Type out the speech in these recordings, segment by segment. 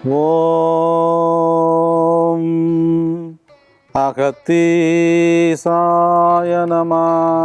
ஓம் அகத்தீசாய நம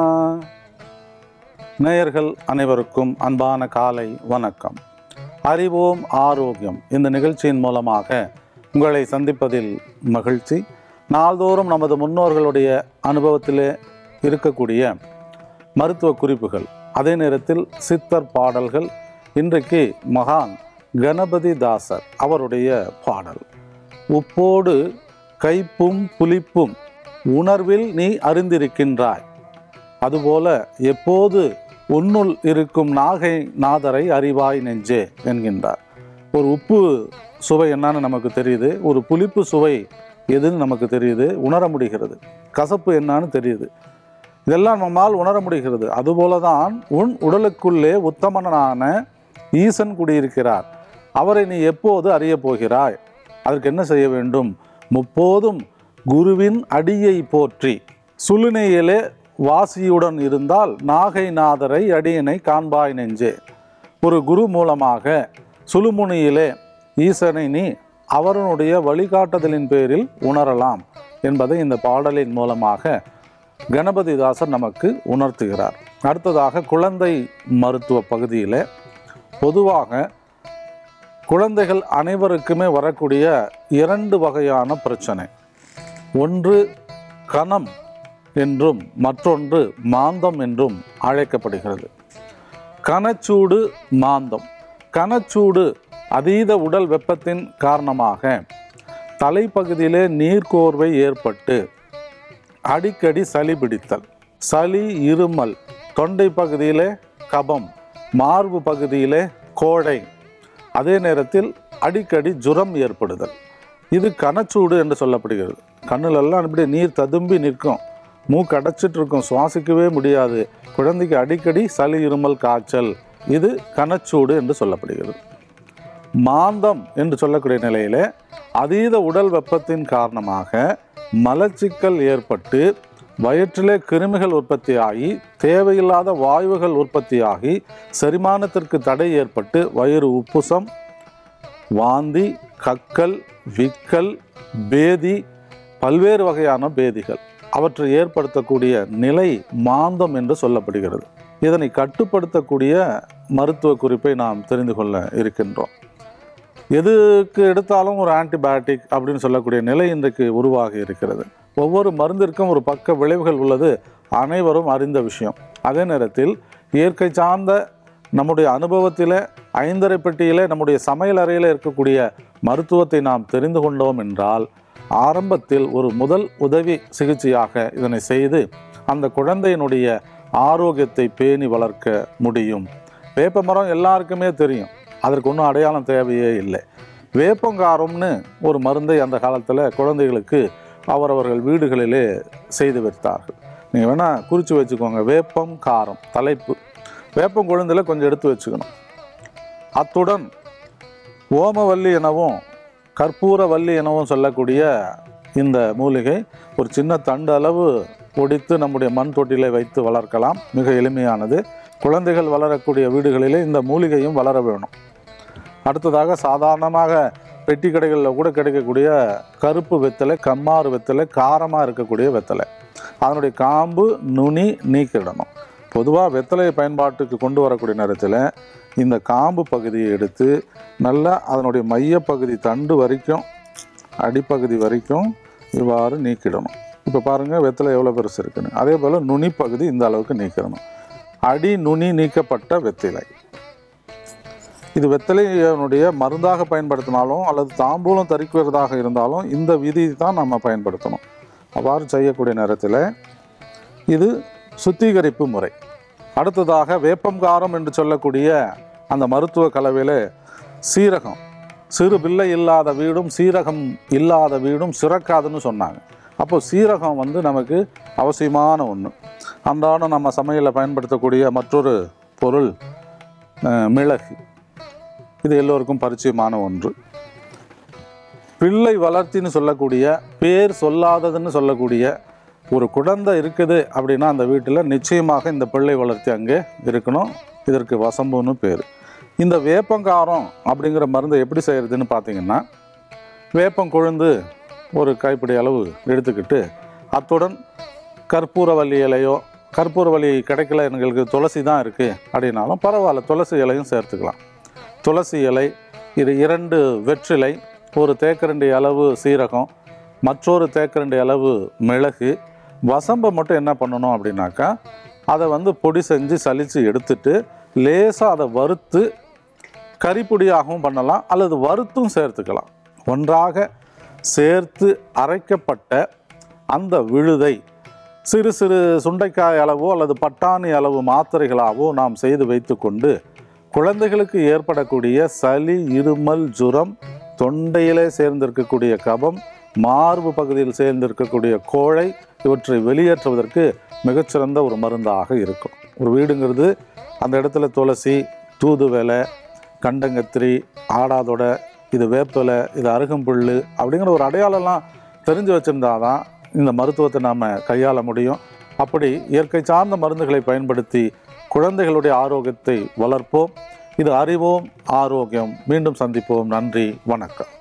நேயர்கள் அனைவருக்கும் அன்பான காலை வணக்கம் அறிவோம் ஆரோக்கியம் இந்த நிகழ்ச்சியின் மூலமாக உங்களை சந்திப்பதில் மகிழ்ச்சி நாள்தோறும் நமது முன்னோர்களுடைய அனுபவத்திலே இருக்கக்கூடிய மருத்துவ குறிப்புகள் அதே நேரத்தில் சித்தர் பாடல்கள் இன்றைக்கு மகான் கணபதி தாசர் அவருடைய பாடல் உப்போடு கைப்பும் புளிப்பும் உணர்வில் நீ அறிந்திருக்கின்றாய் அதுபோல எப்போது உன்னுள் இருக்கும் நாகை நாதரை அறிவாய் நெஞ்சே என்கின்றார் ஒரு உப்பு சுவை என்னன்னு நமக்கு தெரியுது ஒரு புளிப்பு சுவை எதுன்னு நமக்கு தெரியுது உணர முடிகிறது கசப்பு என்னன்னு தெரியுது இதெல்லாம் நம்மால் உணர முடிகிறது அதுபோல தான் உன் உடலுக்குள்ளே உத்தமனான ஈசன் குடியிருக்கிறார் அவரை நீ எப்போது அறியப் போகிறாய் அதற்கு என்ன செய்ய வேண்டும் முப்போதும் குருவின் அடியை போற்றி சுழுனையிலே வாசியுடன் இருந்தால் நாகை நாதரை அடியனை காண்பாய் நெஞ்சே ஒரு குரு மூலமாக சுழுமுனியிலே ஈசனை நீ அவருடைய வழிகாட்டுதலின் பேரில் உணரலாம் என்பதை இந்த பாடலின் மூலமாக கணபதிதாசர் நமக்கு உணர்த்துகிறார் அடுத்ததாக குழந்தை மருத்துவ பகுதியில் பொதுவாக குழந்தைகள் அனைவருக்குமே வரக்கூடிய இரண்டு வகையான பிரச்சனை ஒன்று கணம் என்றும் மற்றொன்று மாந்தம் என்றும் அழைக்கப்படுகிறது கனச்சூடு மாந்தம் கனச்சூடு அதீத உடல் வெப்பத்தின் காரணமாக தலைப்பகுதியிலே நீர்க்கோர்வை ஏற்பட்டு அடிக்கடி சளி பிடித்தல் சளி இருமல் தொண்டை பகுதியிலே கபம் மார்பு பகுதியிலே கோழை அதே நேரத்தில் அடிக்கடி ஜுரம் ஏற்படுதல் இது கனச்சூடு என்று சொல்லப்படுகிறது கண்ணுலெல்லாம் இப்படி நீர் ததும்பி நிற்கும் மூக்கு அடைச்சிட்டு இருக்கும் சுவாசிக்கவே முடியாது குழந்தைக்கு அடிக்கடி சளி இருமல் காய்ச்சல் இது கனச்சூடு என்று சொல்லப்படுகிறது மாந்தம் என்று சொல்லக்கூடிய நிலையிலே அதீத உடல் வெப்பத்தின் காரணமாக மலச்சிக்கல் ஏற்பட்டு வயிற்றிலே கிருமிகள் உற்பத்தியாகி தேவையில்லாத வாயுகள் உற்பத்தியாகி செரிமானத்திற்கு தடை ஏற்பட்டு வயிறு உப்புசம் வாந்தி கக்கல் விக்கல் பேதி பல்வேறு வகையான பேதிகள் அவற்றை ஏற்படுத்தக்கூடிய நிலை மாந்தம் என்று சொல்லப்படுகிறது இதனை கட்டுப்படுத்தக்கூடிய மருத்துவ குறிப்பை நாம் தெரிந்து கொள்ள இருக்கின்றோம் எதுக்கு எடுத்தாலும் ஒரு ஆன்டிபயோட்டிக் அப்படின்னு சொல்லக்கூடிய நிலை இன்றைக்கு உருவாகி இருக்கிறது ஒவ்வொரு மருந்திற்கும் ஒரு பக்க விளைவுகள் உள்ளது அனைவரும் அறிந்த விஷயம் அதே நேரத்தில் இயற்கை சார்ந்த நம்முடைய அனுபவத்தில் ஐந்தரை பெட்டியிலே நம்முடைய சமையல் அறையில் இருக்கக்கூடிய மருத்துவத்தை நாம் தெரிந்து கொண்டோம் என்றால் ஆரம்பத்தில் ஒரு முதல் உதவி சிகிச்சையாக இதனை செய்து அந்த குழந்தையினுடைய ஆரோக்கியத்தை பேணி வளர்க்க முடியும் வேப்ப மரம் எல்லாருக்குமே தெரியும் அதற்கு ஒன்றும் அடையாளம் தேவையே இல்லை வேப்பங்காரம்னு ஒரு மருந்தை அந்த காலத்தில் குழந்தைகளுக்கு அவரவர்கள் வீடுகளிலே செய்து வைத்தார்கள் நீங்கள் வேணால் குறித்து வச்சுக்கோங்க வேப்பம் காரம் தலைப்பு வேப்பம் கொழுந்தில் கொஞ்சம் எடுத்து வச்சுக்கணும் அத்துடன் ஓமவல்லி எனவும் கற்பூரவல்லி எனவும் சொல்லக்கூடிய இந்த மூலிகை ஒரு சின்ன தண்டு அளவு ஒடித்து நம்முடைய மண் தொட்டிலை வைத்து வளர்க்கலாம் மிக எளிமையானது குழந்தைகள் வளரக்கூடிய வீடுகளிலே இந்த மூலிகையும் வளர வேணும் அடுத்ததாக சாதாரணமாக பெட்டி கடைகளில் கூட கிடைக்கக்கூடிய கருப்பு வெத்தலை கம்மாறு வெத்தலை காரமாக இருக்கக்கூடிய வெத்தலை அதனுடைய காம்பு நுனி நீக்கிடணும் பொதுவாக வெத்தலை பயன்பாட்டுக்கு கொண்டு வரக்கூடிய நேரத்தில் இந்த காம்பு பகுதியை எடுத்து நல்லா அதனுடைய மையப்பகுதி தண்டு வரைக்கும் அடிப்பகுதி வரைக்கும் இவ்வாறு நீக்கிடணும் இப்போ பாருங்கள் வெத்தலை எவ்வளோ பெருசு இருக்குன்னு அதே போல் நுனி பகுதி இந்த அளவுக்கு நீக்கிடணும் அடி நுனி நீக்கப்பட்ட வெத்திலை இது வெத்தலையினுடைய மருந்தாக பயன்படுத்தினாலும் அல்லது தாம்பூலம் தரிக்கிறதாக இருந்தாலும் இந்த விதி தான் நம்ம பயன்படுத்தணும் அவ்வாறு செய்யக்கூடிய நேரத்தில் இது சுத்திகரிப்பு முறை அடுத்ததாக வேப்பங்காரம் என்று சொல்லக்கூடிய அந்த மருத்துவ கலவையில் சீரகம் சிறு பிள்ளை இல்லாத வீடும் சீரகம் இல்லாத வீடும் சிறக்காதுன்னு சொன்னாங்க அப்போ சீரகம் வந்து நமக்கு அவசியமான ஒன்று அன்றாடம் நம்ம சமையலில் பயன்படுத்தக்கூடிய மற்றொரு பொருள் அஹ், மிளகு இது எல்லோருக்கும் பரிச்சயமான ஒன்று பிள்ளை வளர்ச்சின்னு சொல்லக்கூடிய பேர் சொல்லாததுன்னு சொல்லக்கூடிய ஒரு குழந்தை இருக்குது அப்படின்னா அந்த வீட்டில் நிச்சயமாக இந்த பிள்ளை வளர்ச்சி அங்கே இருக்கணும் இதற்கு வசம்புன்னு பேர் இந்த வேப்பங்காரம் அப்படிங்கிற மருந்தை எப்படி செய்கிறதுன்னு பார்த்தீங்கன்னா வேப்பம் கொழுந்து ஒரு கைப்பிடி அளவு எடுத்துக்கிட்டு அத்துடன் கற்பூரவல்லி இலையோ கற்பூரவல்லி கிடைக்கல எங்களுக்கு துளசி தான் இருக்குது அப்படின்னாலும் பரவாயில்ல துளசி இலையும் சேர்த்துக்கலாம் துளசி இலை இது இரண்டு வெற்றிலை ஒரு தேக்கரண்டி அளவு சீரகம் மற்றொரு தேக்கரண்டி அளவு மிளகு வசம்பை மட்டும் என்ன பண்ணணும் அப்படின்னாக்கா அதை வந்து பொடி செஞ்சு சலித்து எடுத்துட்டு லேசாக அதை வறுத்து கறிப்பொடியாகவும் பண்ணலாம் அல்லது வறுத்தும் சேர்த்துக்கலாம் ஒன்றாக சேர்த்து அரைக்கப்பட்ட அந்த விழுதை சிறு சிறு சுண்டைக்காய் அளவோ அல்லது பட்டாணி அளவு மாத்திரைகளாவோ நாம் செய்து வைத்துக்கொண்டு குழந்தைகளுக்கு ஏற்படக்கூடிய சளி இருமல் ஜுரம் தொண்டையிலே சேர்ந்திருக்கக்கூடிய கபம் மார்பு பகுதியில் சேர்ந்திருக்கக்கூடிய கோழை இவற்றை வெளியேற்றுவதற்கு மிகச்சிறந்த ஒரு மருந்தாக இருக்கும் ஒரு வீடுங்கிறது அந்த இடத்துல துளசி தூதுவலை கண்டங்கத்திரி ஆடாதொடை இது வேப்பிலை இது அருகம்புல் அப்படிங்கிற ஒரு அடையாளம்லாம் தெரிஞ்சு வச்சுருந்தாதான் இந்த மருத்துவத்தை நாம் கையாள முடியும் அப்படி இயற்கை சார்ந்த மருந்துகளை பயன்படுத்தி குழந்தைகளுடைய ஆரோக்கியத்தை வளர்ப்போம் இது அறிவோம் ஆரோக்கியம் மீண்டும் சந்திப்போம் நன்றி வணக்கம்